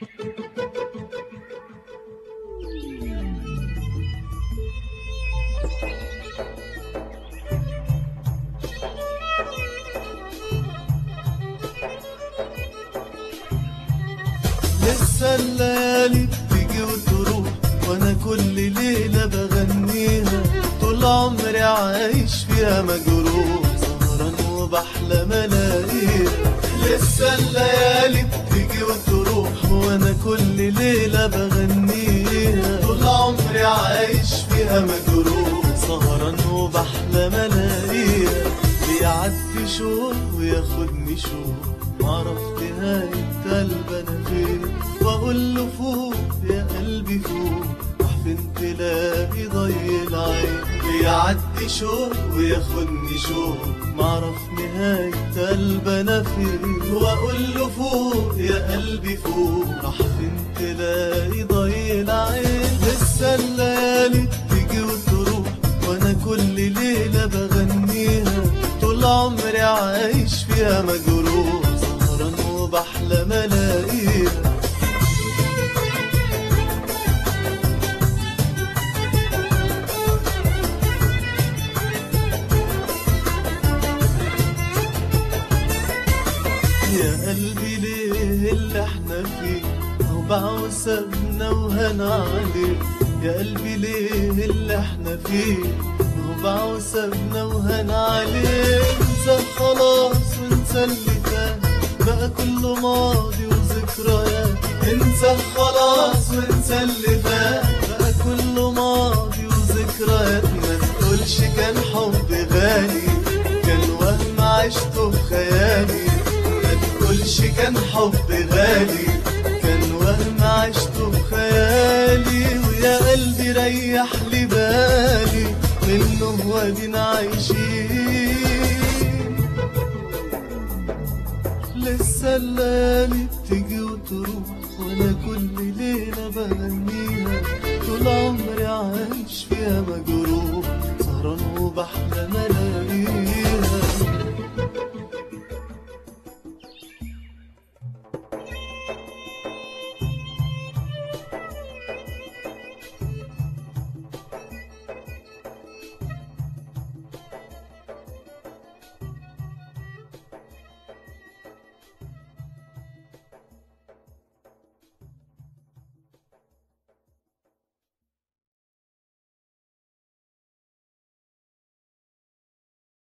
لسه الليالي بتيجي وتروح وانا كل ليلة بغنيها طول عمري عايش فيها مجروح سهران وبحلم الاقيها لسه الليالي بتيجي وتروح وانا كل ليلة بغنيها طول عمري عايش فيها مجروح سهران وبحلم الاقيها بيعدي شوق وياخدني شوق معرف نهاية قلب انا فين واقول له فوق يا قلبي فوق راح فين تلاقي ضي العين بيعدي شوق وياخدني شوق معرف نهاية قلب انا فين واقول له فوق يا قلبي فوق راح فين تلاقي ضي العين لسه الليالي تيجي وتروح وانا كل ليلة بغنيها طول عمري عايش فيها مجروح سهران وبحلم الاقيها يا قلبي ليه اللي احنا فيه وباع وسابنا وهنا عليه يا قلبي ليه اللي احنا فيه وباع وسابنا وهنا عليه انسى خلاص وانسى اللي فات بقى كله ماضي وذكريات انسى خلاص وانسى اللي فات بقى كله ماضي وذكريات ما تقولش كان حب غالي كان وهم عشته في خيالي ما تقولش كان حب غالي كان وهم عشته في خيالي ويا قلبي ريح لي بالي منه وادينا عايشين لسه الليالي بتيجي وتروح وانا كل ليلة بغنيها طول عمري عايش فيها مجروح سهران وبحلم الاقيها